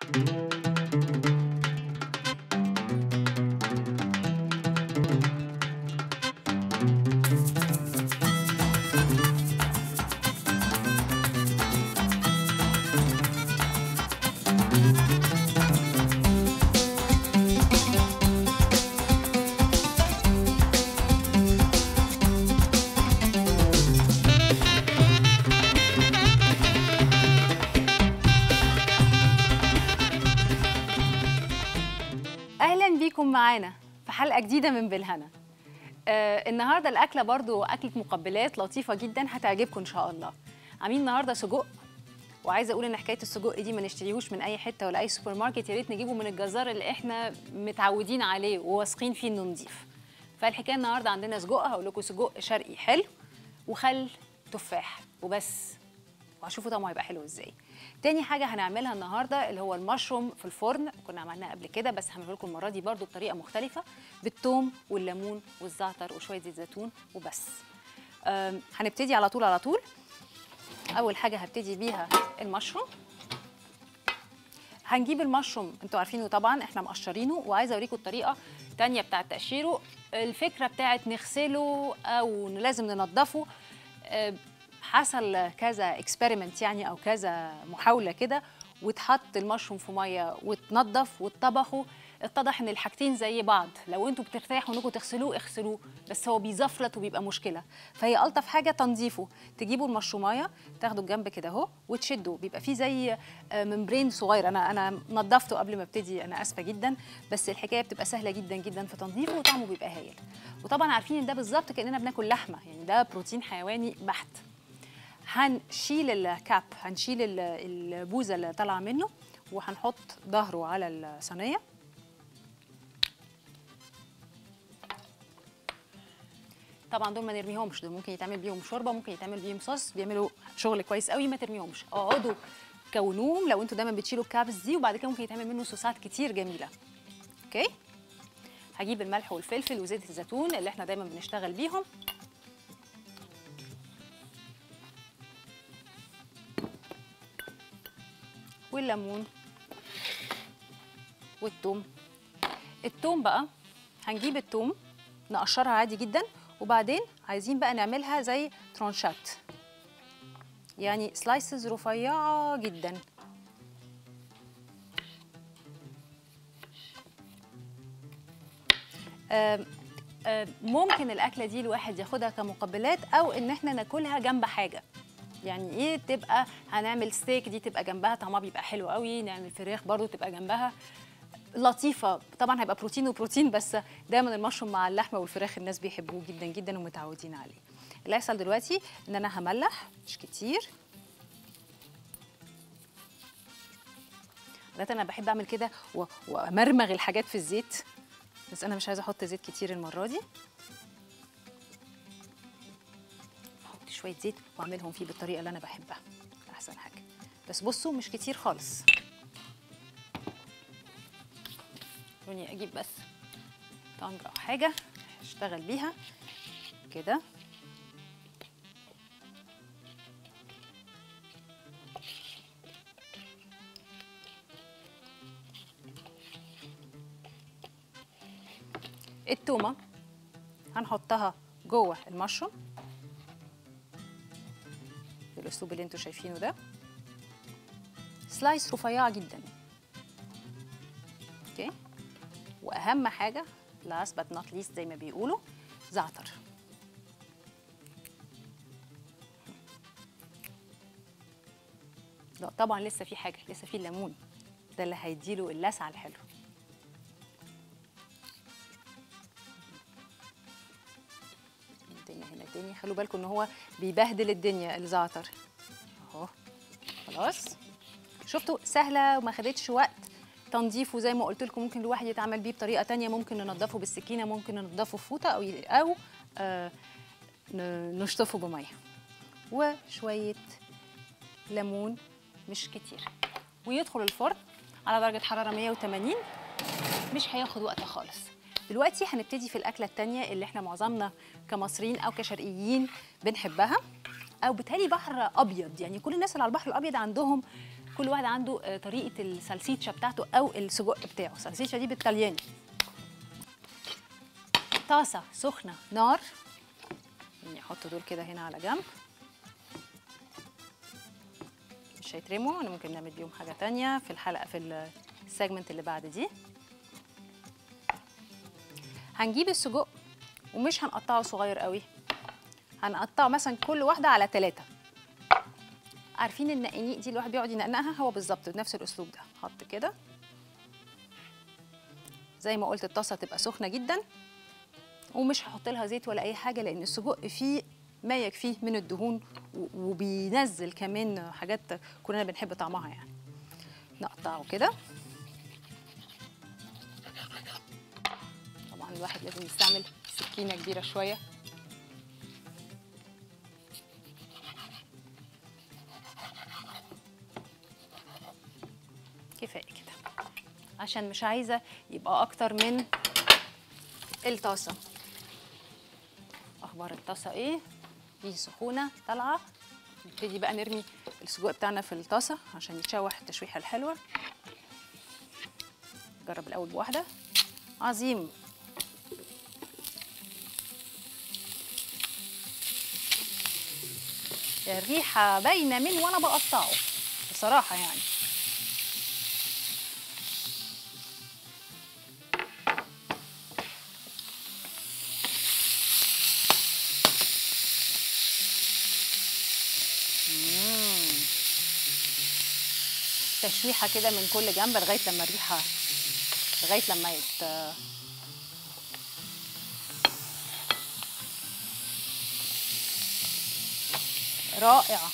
اهلا بيكم معانا في حلقه جديده من بالهنا آه النهارده الاكله برضو اكله مقبلات لطيفه جدا هتعجبكم ان شاء الله عاملين النهارده سجق وعايزه اقول ان حكايه السجق دي ما نشتريهوش من اي حته ولا اي سوبر ماركت يا ريت نجيبه من الجزار اللي احنا متعودين عليه وواثقين فيه انه نضيف فالحكايه النهارده عندنا سجق هقول لكم سجق شرقي حلو وخل تفاح وبس وهشوفوا طعمه هيبقى حلو ازاي تاني حاجة هنعملها النهاردة اللي هو المشروم في الفرن كنا عملناه قبل كده بس هعمله لكم المرة دي برضو بطريقة مختلفة بالثوم والليمون والزعتر وشوية زيت زيتون وبس أم، هنبتدي على طول على طول أول حاجة هبتدي بيها المشروم هنجيب المشروم انتوا عارفينه طبعا احنا مقشرينه وعايزه اوريكم الطريقه الثانيه بتاعه تقشيره الفكره بتاعه نغسله او لازم ننضفه آه، حصل كذا اكسبيرمنت يعني او كذا محاوله كده واتحط المشروم في ميه واتنضف واتطبخوا اتضح ان الحاجتين زي بعض لو انتوا بترتاحوا انكم تغسلوه اغسلوه بس هو بيزفلت وبيبقى مشكله فهي الطف حاجه تنظيفه تجيبوا المشرومايه تاخدوا الجنب كده اهو وتشدوا بيبقى فيه زي آه، ممبرين صغير انا انا نظفته قبل ما ابتدي انا اسفه جدا بس الحكايه بتبقى سهله جدا جدا في تنظيفه وطعمه بيبقى هايل وطبعا عارفين ان ده بالظبط كاننا بناكل لحمه يعني ده بروتين حيواني بحت هنشيل الكاب هنشيل ال- البوزه اللي طالعه منه وهنحط ظهره على الصينيه طبعا دول ما نرميهمش دول ممكن يتعمل بيهم شوربه ممكن يتعمل بيهم صوص بيعملوا شغل كويس قوي ما ترميهمش اقعدوا كونوهم لو انتوا دايما بتشيلوا الكابس دي وبعد كده ممكن يتعمل منه صوصات كتير جميله اوكي هجيب الملح والفلفل وزيت الزيتون اللي احنا دايما بنشتغل بيهم والليمون والثوم الثوم بقى هنجيب الثوم نقشرها عادي جدا وبعدين عايزين بقى نعملها زي ترانشات يعني سلايسز رفيعة جدا آم، آم، ممكن الأكلة دي الواحد ياخدها كمقبلات أو إن احنا ناكلها جنب حاجة يعني ايه تبقى هنعمل ستيك دي تبقى جنبها طعمها بيبقى حلو قوي نعمل فراخ برضو تبقى جنبها لطيفه طبعا هيبقى بروتين وبروتين بس دايما المشروم مع اللحمه والفراخ الناس بيحبوه جدا جدا ومتعودين عليه اللي هيحصل دلوقتي ان انا هملح مش كتير عادة انا بحب اعمل كده و- وامرمغ الحاجات في الزيت بس انا مش عايزه احط زيت كتير المره دي احط شويه زيت واعملهم فيه بالطريقه اللي انا بحبها احسن حاجه بس بصوا مش كتير خالص خلوني اجيب بس طنجة او حاجه اشتغل بيها كده التومه هنحطها جوه المشروم بالاسلوب اللي انتوا شايفينه ده سلايس رفيعه جدا اوكي واهم حاجه last but not least زي ما بيقولوا زعتر لا طبعا لسه في حاجه لسه في الليمون ده اللي هيديله اللسعه الحلوه الدنيا هنا الدنيا خلوا بالكم ان هو بيبهدل الدنيا الزعتر اهو خلاص شفتوا سهله وما خدتش وقت تنظيفه زي ما قلت لكم ممكن الواحد يتعامل بيه بطريقه تانية ممكن ننضفه بالسكينه ممكن ننضفه في فوطه او ي- او آه ن- نشطفه بميه وشويه ليمون مش كتير ويدخل الفرن على درجه حراره 180 مش هياخد وقت خالص دلوقتي هنبتدي في الاكله التانية اللي احنا معظمنا كمصريين او كشرقيين بنحبها او بالتالي بحر ابيض يعني كل الناس اللي على البحر الابيض عندهم كل واحد عنده آه، طريقه السالسيتشا بتاعته او السجق بتاعه السالسيتشا دي بالطلياني طاسه سخنه نار يعني احط دول كده هنا على جنب مش هيترموا انا ممكن نعمل بيهم حاجه تانية في الحلقه في السيجمنت اللي بعد دي هنجيب السجق ومش هنقطعه صغير قوي هنقطعه مثلا كل واحده على ثلاثة عارفين النقانيق دي الواحد بيقعد ينقنقها هو بالظبط بنفس الاسلوب ده حط كده زي ما قلت الطاسه تبقى سخنه جدا ومش هحط لها زيت ولا اي حاجه لان السجق فيه ما يكفيه من الدهون و- وبينزل كمان حاجات كلنا بنحب طعمها يعني نقطعه كده طبعا الواحد لازم يستعمل سكينه كبيره شويه كفايه كده عشان مش عايزه يبقى اكتر من الطاسه اخبار الطاسه ايه دي سخونه طالعه نبتدي بقى نرمي السجق بتاعنا في الطاسه عشان يتشوح التشويحه الحلوه نجرب الاول بواحده عظيم الريحه باينه من وانا بقطعه بصراحه يعني تشويحه كده من كل جنب لغايه لما الريحه لغايه لما يت رائعه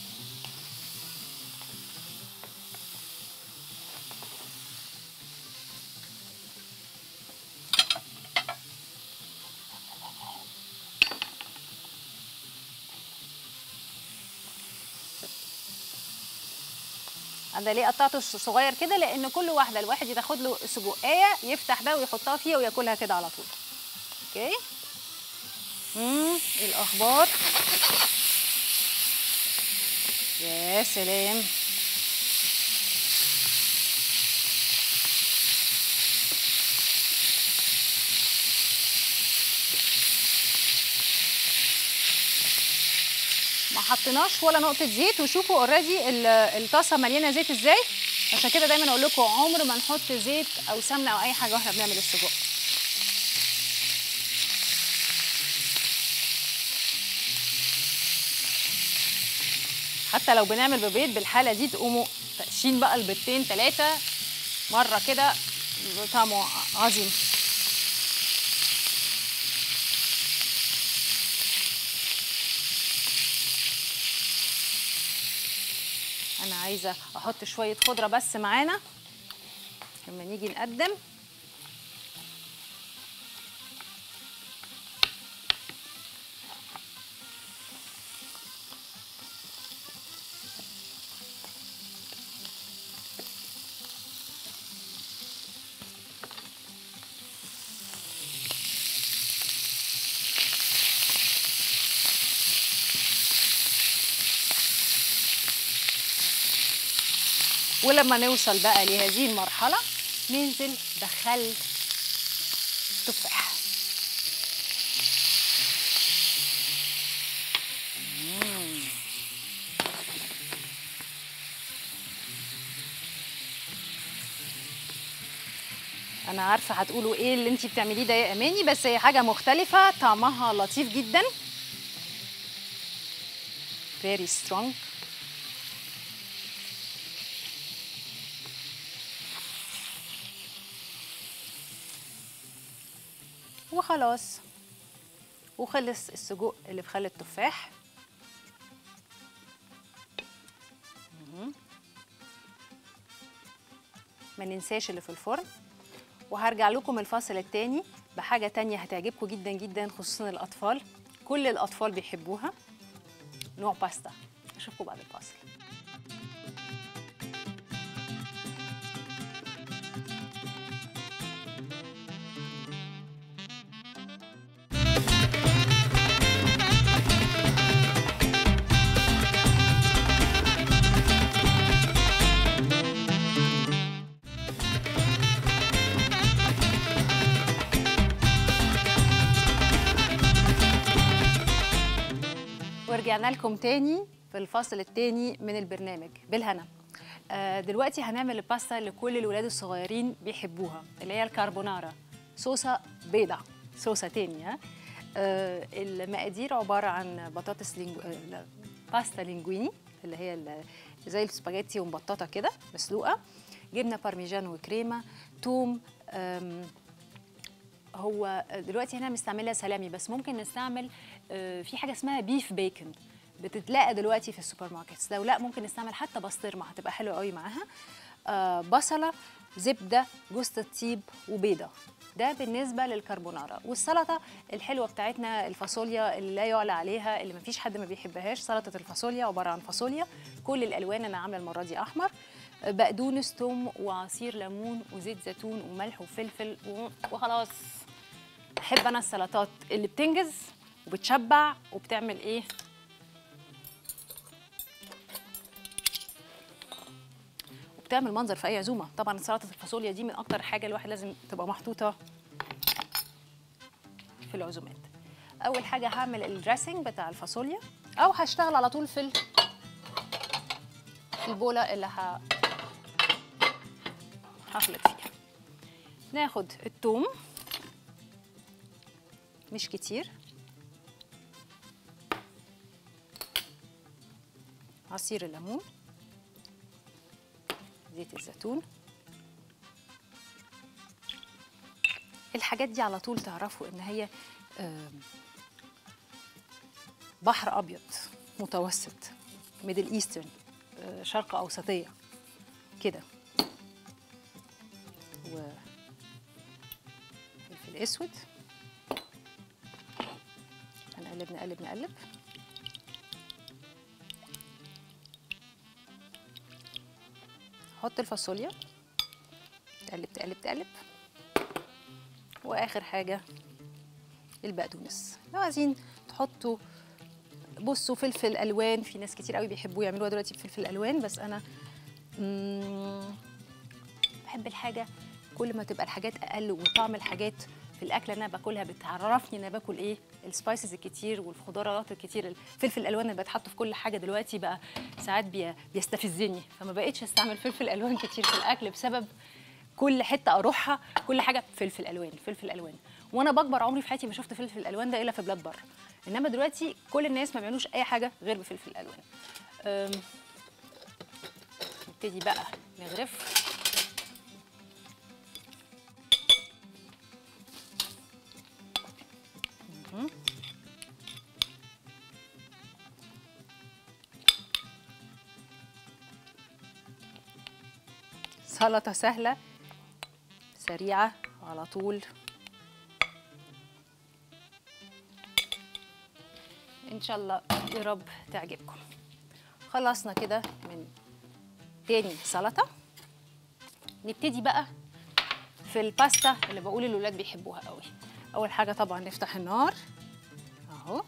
انا ليه قطعته ص- صغير كده لان كل واحده الواحد ياخد له سجقايه يفتح ده ويحطها فيها وياكلها كده على طول اوكي امم ايه الاخبار يا سلام ما حطيناش ولا نقطه زيت وشوفوا اوريدي الطاسه مليانه زيت ازاي عشان كده دايما اقول لكم عمر ما نحط زيت او سمنه او اي حاجه واحنا بنعمل السجق حتى لو بنعمل ببيض بالحاله دي تقوموا تقشين بقى البيضتين ثلاثه مره كده طعمه عظيم انا عايزه احط شويه خضره بس معانا لما نيجي نقدم ولما نوصل بقى لهذه المرحلة ننزل بخل تفاح مم. انا عارفه هتقولوا ايه اللي انتي بتعمليه ده يا اماني بس هي حاجه مختلفه طعمها لطيف جدا very strong وخلاص وخلص السجق اللي في خل التفاح مهم. ما ننساش اللي في الفرن وهرجع لكم الفاصل التاني بحاجة تانية هتعجبكم جدا جدا خصوصا الأطفال كل الأطفال بيحبوها نوع باستا أشوفكم بعد الفاصل ورجعنا لكم تاني في الفصل التاني من البرنامج بالهنا آه، دلوقتي هنعمل الباستا اللي كل الولاد الصغيرين بيحبوها اللي هي الكاربونارا صوصة بيضة صوصة تاني ها آه، المقادير عبارة عن بطاطس لينجو... آه، لا، باستا لينجويني اللي هي ال- زي السباجيتي ومبططة كده مسلوقة جبنة بارميجان وكريمة توم آم، هو دلوقتي هنا مستعمله سلامي بس ممكن نستعمل آه، في حاجه اسمها بيف بيكن بتتلاقى دلوقتي في السوبر ماركتس لو لا ممكن نستعمل حتى بسطرمه هتبقى حلوه قوي معاها آه، بصله زبده جوز الطيب وبيضه ده بالنسبه للكربونارا والسلطه الحلوه بتاعتنا الفاصوليا اللي لا يعلى عليها اللي مفيش حد ما بيحبهاش سلطه الفاصوليا عباره عن فاصوليا كل الالوان انا عامله المره دي احمر بقدونس توم وعصير ليمون وزيت زيتون وملح وفلفل و- وخلاص بحب انا السلطات اللي بتنجز وبتشبع وبتعمل ايه وبتعمل منظر في اي عزومه طبعا سلطه الفاصوليا دي من اكتر حاجه الواحد لازم تبقى محطوطه في العزومات اول حاجه هعمل الدريسنج بتاع الفاصوليا او هشتغل على طول في ال- في البوله اللي ه... هخلط فيها ناخد الثوم مش كتير عصير الليمون زيت الزيتون الحاجات دي على طول تعرفوا ان هي آم، بحر ابيض متوسط ميدل ايسترن شرق اوسطيه كده و فلفل اسود هنقلب نقلب نقلب حط الفاصوليا تقلب تقلب تقلب واخر حاجه البقدونس لو عايزين تحطوا بصوا فلفل الوان في ناس كتير قوي بيحبوا يعملوها دلوقتي بفلفل الوان بس انا مم، بحب الحاجه كل ما تبقى الحاجات اقل وطعم الحاجات في الاكله اللي انا باكلها بتعرفني انا باكل ايه السبايسز الكتير والخضروات الكتير الفلفل الالوان اللي بتحط في كل حاجه دلوقتي بقى ساعات بي بيستفزني فما بقتش استعمل فلفل الوان كتير في الاكل بسبب كل حته اروحها كل حاجه فلفل الوان فلفل الوان وانا بكبر عمري في حياتي ما شفت فلفل الالوان ده الا في بلاد بره انما دلوقتي كل الناس ما بيعملوش اي حاجه غير بفلفل الالوان أم، نبتدي بقى نغرف مهم. سلطة سهلة سريعة على طول إن شاء الله يا رب تعجبكم خلصنا كده من تاني سلطة نبتدي بقى في الباستا اللي بقول الولاد بيحبوها قوي اول حاجه طبعا نفتح النار اهو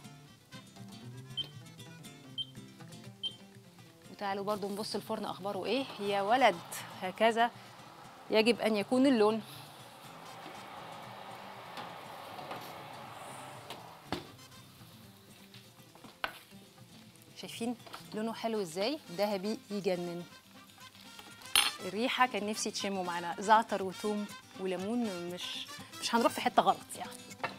وتعالوا برضو نبص الفرن اخباره ايه يا ولد هكذا يجب ان يكون اللون شايفين لونه حلو ازاي ذهبي يجنن الريحه كان نفسي تشموا معانا زعتر وثوم وليمون مش مش هنروح في حته غلط يعني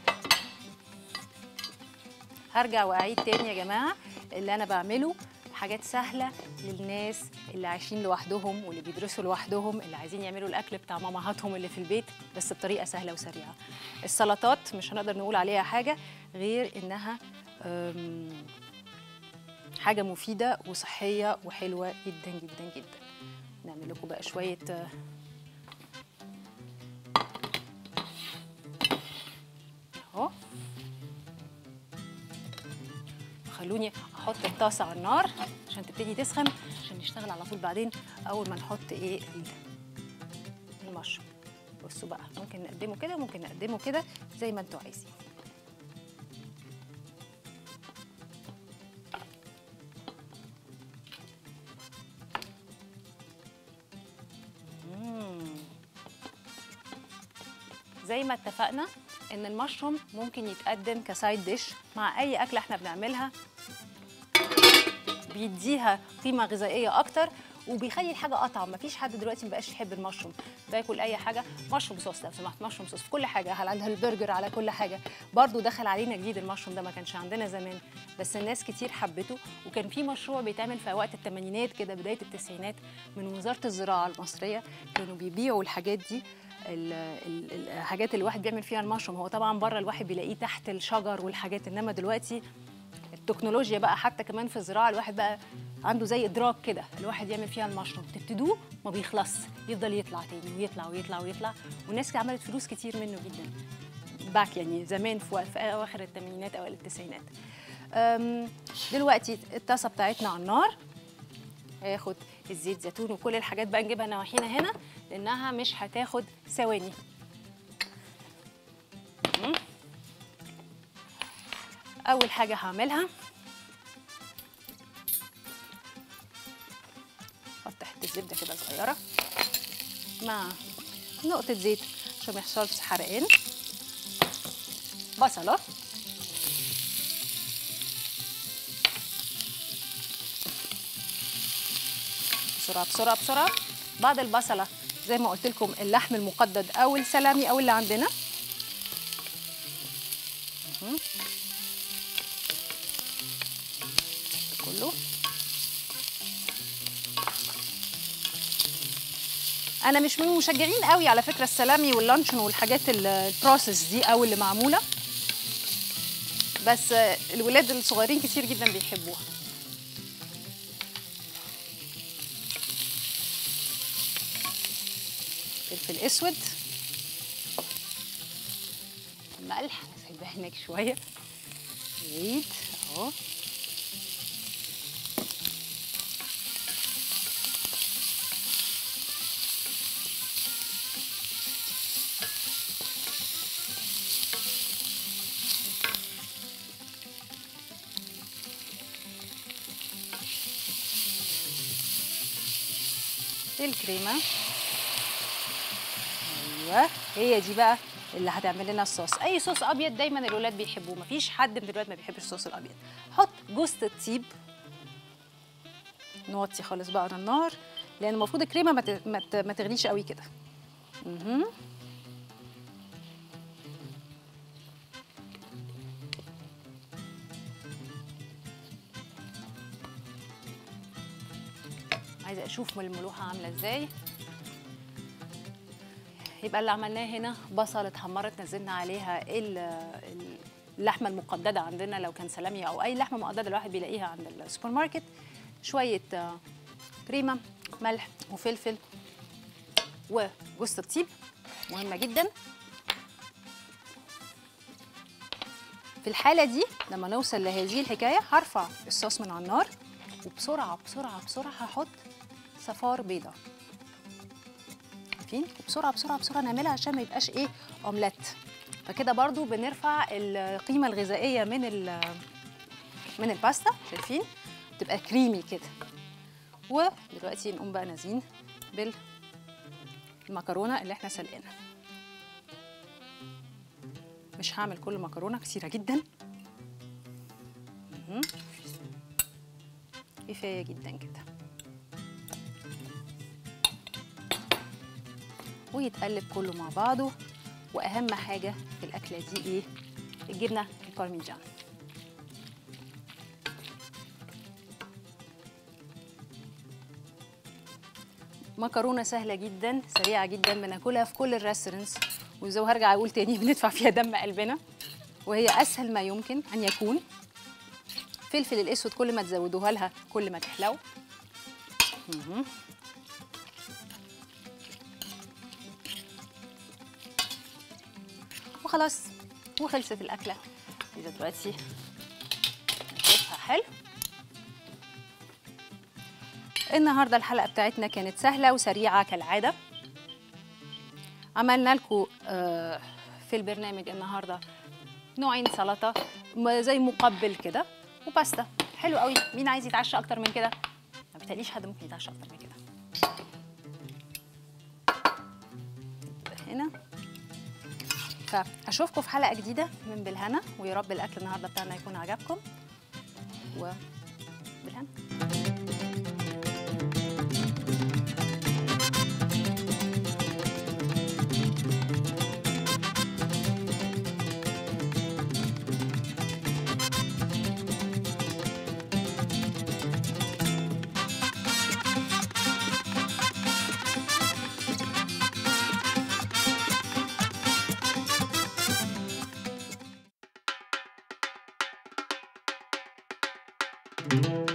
هرجع واعيد تاني يا جماعه اللي انا بعمله حاجات سهله للناس اللي عايشين لوحدهم واللي بيدرسوا لوحدهم اللي عايزين يعملوا الاكل بتاع مامهاتهم اللي في البيت بس بطريقه سهله وسريعه السلطات مش هنقدر نقول عليها حاجه غير انها أم، حاجه مفيده وصحيه وحلوه جدا جدا جدا نعمل لكم بقى شويه آه، اهو خلوني احط الطاسه على النار عشان تبتدي تسخن عشان نشتغل على طول بعدين اول ما نحط ايه ال- المشروم بصوا بقى ممكن نقدمه كده ممكن نقدمه كده زي ما انتوا عايزين مم. زي ما اتفقنا ان المشروم ممكن يتقدم كسايد ديش مع اي اكله احنا بنعملها بيديها قيمه غذائيه اكتر وبيخلي الحاجه اطعم مفيش حد دلوقتي مبقاش يحب المشروم باكل اي حاجه مشروم صوص لو سمحت مشروم صوص في كل حاجه على البرجر على كل حاجه برضو دخل علينا جديد المشروم ده ما كانش عندنا زمان بس الناس كتير حبته وكان في مشروع بيتعمل في وقت الثمانينات كده بدايه التسعينات من وزاره الزراعه المصريه كانوا بيبيعوا الحاجات دي ال- ال- الحاجات اللي الواحد بيعمل فيها المشروم هو طبعا بره الواحد بيلاقيه تحت الشجر والحاجات انما دلوقتي التكنولوجيا بقى حتى كمان في الزراعه الواحد بقى عنده زي ادراك كده الواحد يعمل فيها المشروم تبتدوه ما بيخلص يفضل يطلع تاني ويطلع ويطلع ويطلع والناس عملت فلوس كتير منه جدا باك يعني زمان في, وق- في اواخر الثمانينات اوائل التسعينات أم، دلوقتي الطاسه بتاعتنا على النار هاخد الزيت زيتون وكل الحاجات بقى نجيبها نواحينا هنا لانها مش هتاخد ثواني مم. اول حاجه هعملها احط حته زبده كده صغيره مع نقطه زيت عشان ما يحصلش حرقان بصله بسرعه بسرعه بسرعه بعد البصله زي ما قلت لكم اللحم المقدد او السلامي او اللي عندنا مهم. كله انا مش من المشجعين قوي على فكره السلامي واللانشون والحاجات ال- البروسيس دي او اللي معموله بس آه، الولاد الصغيرين كتير جدا بيحبوها فلفل اسود ملح سايباه هناك شويه زيت اهو الكريمه ايوه هي دي بقى اللي هتعمل لنا الصوص اي صوص ابيض دايما الولاد بيحبوه مفيش حد من الولاد ما بيحبش الصوص الابيض حط جوز الطيب نوطي خالص بقى على النار لان المفروض الكريمه ما ت- ما ت- ما تغليش قوي كده مهم. عايزه اشوف الملوحه عامله ازاي يبقى اللي عملناه هنا بصل اتحمرت نزلنا عليها ال- ال- اللحمه المقدده عندنا لو كان سلامي او اي لحمه مقدده الواحد بيلاقيها عند السوبر ماركت شويه آه، كريمه ملح وفلفل وجوز الطيب مهمه جدا في الحاله دي لما نوصل لهذه الحكايه هرفع الصوص من على النار وبسرعه بسرعه بسرعه هحط صفار بيضه عارفين وبسرعه بسرعه بسرعه نعملها عشان ما يبقاش ايه اومليت فكده برضو بنرفع القيمه الغذائيه من ال من الباستا شايفين تبقى كريمي كده ودلوقتي نقوم بقى نازلين بالمكرونه اللي احنا سلقينها مش هعمل كل مكرونه كتيره جدا مهم. كفايه جدا كده ويتقلب كله مع بعضه واهم حاجه في الاكله دي ايه الجبنه البارميجان مكرونه سهله جدا سريعه جدا بناكلها في كل الريستورانتس وزي ما هرجع اقول تاني بندفع فيها دم قلبنا وهي اسهل ما يمكن ان يكون فلفل الاسود كل ما تزودوها لها كل ما تحلو مهم. وخلاص وخلصت الاكله اذا دلوقتي نشوفها حلو النهارده الحلقه بتاعتنا كانت سهله وسريعه كالعاده عملنا لكم في البرنامج النهارده نوعين سلطه م- زي مقبل كده وباستا حلو قوي مين عايز يتعشى اكتر من كده ما بتقليش حد ممكن يتعشى اكتر من كده هنا فاشوفكم في حلقه جديده من بالهنا ويا رب الاكل النهارده بتاعنا يكون عجبكم وبالهنا الهنا